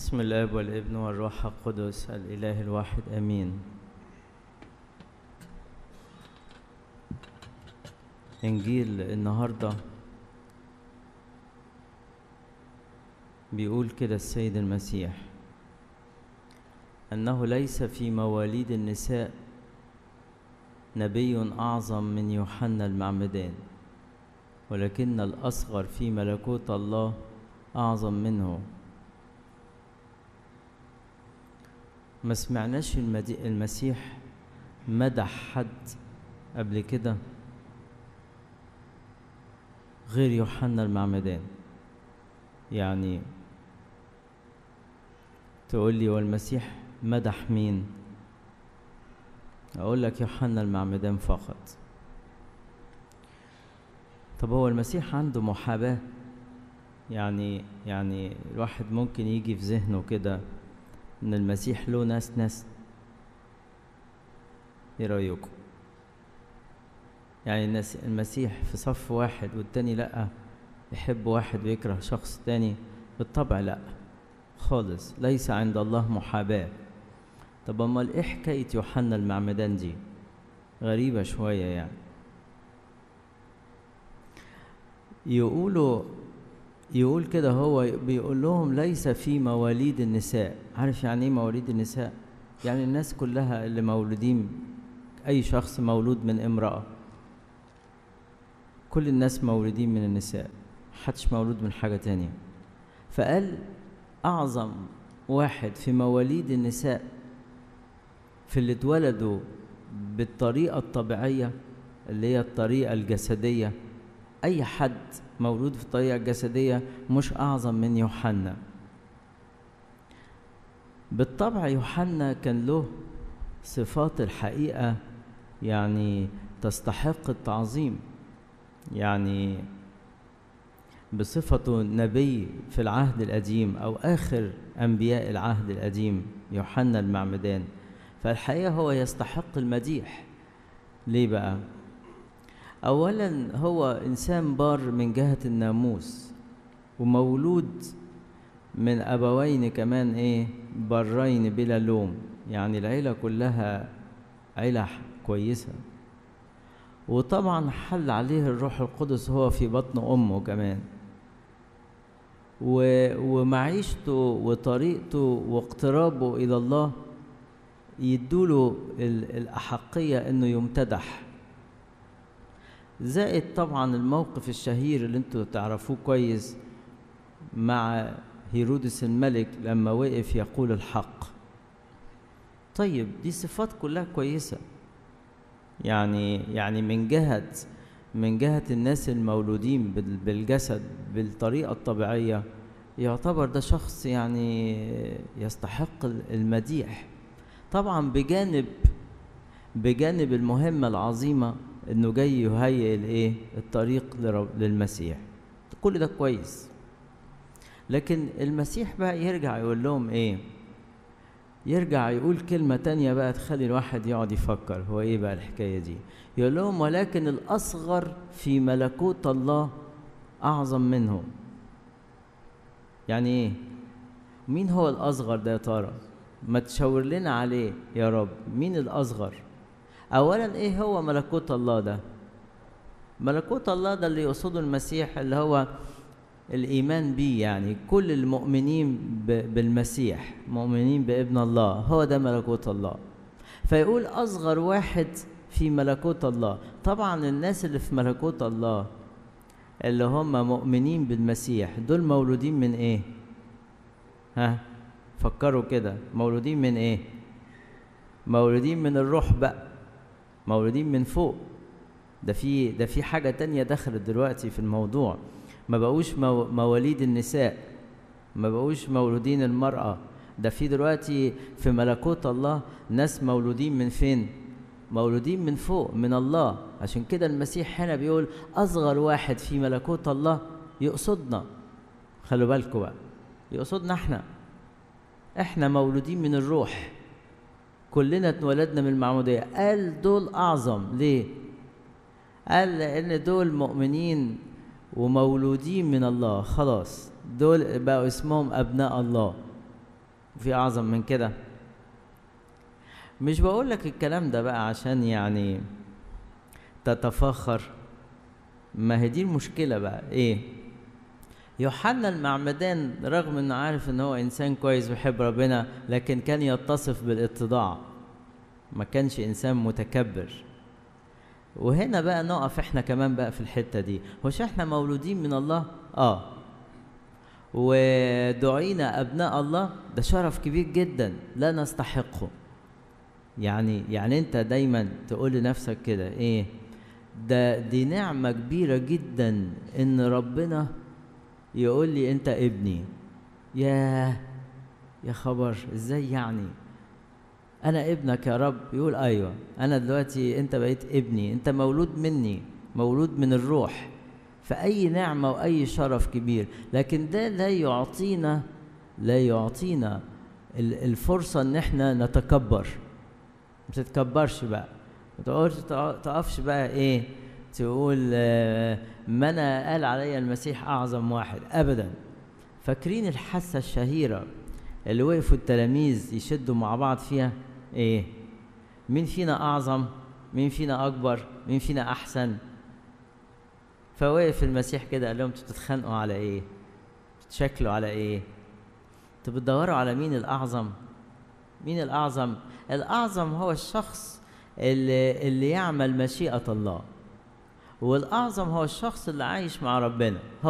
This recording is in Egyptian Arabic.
بسم الاب والابن والروح القدس الاله الواحد امين انجيل النهارده بيقول كده السيد المسيح انه ليس في مواليد النساء نبي اعظم من يوحنا المعمدان ولكن الاصغر في ملكوت الله اعظم منه ما سمعناش المدي... المسيح مدح حد قبل كده غير يوحنا المعمدان يعني تقول لي والمسيح مدح مين اقول لك يوحنا المعمدان فقط طب هو المسيح عنده محاباه يعني يعني الواحد ممكن يجي في ذهنه كده ان المسيح له ناس ناس ايه رايكم يعني الناس المسيح في صف واحد والتاني لا يحب واحد ويكره شخص تاني بالطبع لا خالص ليس عند الله محاباه طب امال ايه حكايه يوحنا المعمدان دي غريبه شويه يعني يقولوا يقول كده هو بيقول لهم ليس في مواليد النساء عارف يعني ايه مواليد النساء يعني الناس كلها اللي مولودين اي شخص مولود من امراه كل الناس مولودين من النساء محدش مولود من حاجه تانية فقال اعظم واحد في مواليد النساء في اللي اتولدوا بالطريقه الطبيعيه اللي هي الطريقه الجسديه اي حد مولود في الطريقة الجسدية مش أعظم من يوحنا بالطبع يوحنا كان له صفات الحقيقة يعني تستحق التعظيم يعني بصفته نبي في العهد القديم أو آخر أنبياء العهد القديم يوحنا المعمدان فالحقيقة هو يستحق المديح ليه بقى؟ اولا هو انسان بار من جهه الناموس ومولود من ابوين كمان ايه برين بلا لوم يعني العيله كلها عيله كويسه وطبعا حل عليه الروح القدس هو في بطن امه كمان و ومعيشته وطريقته واقترابه الى الله يدوله الاحقيه انه يمتدح زائد طبعا الموقف الشهير اللي انتوا تعرفوه كويس مع هيرودس الملك لما وقف يقول الحق طيب دي صفات كلها كويسة يعني يعني من جهة من جهة الناس المولودين بالجسد بالطريقة الطبيعية يعتبر ده شخص يعني يستحق المديح طبعا بجانب بجانب المهمة العظيمة انه جاي يهيئ الايه الطريق للمسيح كل ده كويس لكن المسيح بقى يرجع يقول لهم ايه يرجع يقول كلمة تانية بقى تخلي الواحد يقعد يفكر هو ايه بقى الحكاية دي يقول لهم ولكن الأصغر في ملكوت الله أعظم منه يعني ايه مين هو الأصغر ده يا ترى ما تشاور لنا عليه يا رب مين الأصغر اولا ايه هو ملكوت الله ده ملكوت الله ده اللي يقصده المسيح اللي هو الايمان بيه يعني كل المؤمنين بالمسيح مؤمنين بابن الله هو ده ملكوت الله فيقول اصغر واحد في ملكوت الله طبعا الناس اللي في ملكوت الله اللي هم مؤمنين بالمسيح دول مولودين من ايه ها فكروا كده مولودين من ايه مولودين من الروح بقى مولودين من فوق ده في ده في حاجة تانية دخلت دلوقتي في الموضوع ما بقوش مو مواليد النساء ما بقوش مولودين المرأة ده في دلوقتي في ملكوت الله ناس مولودين من فين مولودين من فوق من الله عشان كده المسيح هنا بيقول أصغر واحد في ملكوت الله يقصدنا خلوا بالكم بقى يقصدنا احنا احنا مولودين من الروح كلنا اتولدنا من المعمودية قال دول أعظم ليه؟ قال لأن دول مؤمنين ومولودين من الله خلاص دول بقوا اسمهم أبناء الله وفي اعظم من كده مش بقول لك الكلام ده بقى عشان يعني تتفاخر ما هي دي المشكلة بقى ايه يوحنا المعمدان رغم انه عارف ان هو انسان كويس ويحب ربنا لكن كان يتصف بالاتضاع ما كانش انسان متكبر وهنا بقى نقف احنا كمان بقى في الحتة دي مش احنا مولودين من الله اه ودعينا ابناء الله ده شرف كبير جدا لا نستحقه يعني يعني انت دايما تقول لنفسك كده ايه ده دي نعمة كبيرة جدا ان ربنا يقول لي انت ابني ياه يا خبر ازاي يعني انا ابنك يا رب يقول ايوه انا دلوقتي انت بقيت ابني انت مولود مني مولود من الروح فاي نعمه واي شرف كبير لكن ده لا يعطينا لا يعطينا الفرصه ان احنا نتكبر ما تتكبرش بقى ما تقولش تقفش بقى ايه تقول ما انا قال عليا المسيح اعظم واحد ابدا فاكرين الحاسه الشهيره اللي وقفوا التلاميذ يشدوا مع بعض فيها ايه مين فينا اعظم مين فينا اكبر مين فينا احسن فوقف المسيح كده قال لهم انتوا بتتخانقوا على ايه بتتشكلوا على ايه انتوا بتدوروا على مين الاعظم مين الاعظم الاعظم هو الشخص اللي اللي يعمل مشيئه الله والاعظم هو الشخص اللي عايش مع ربنا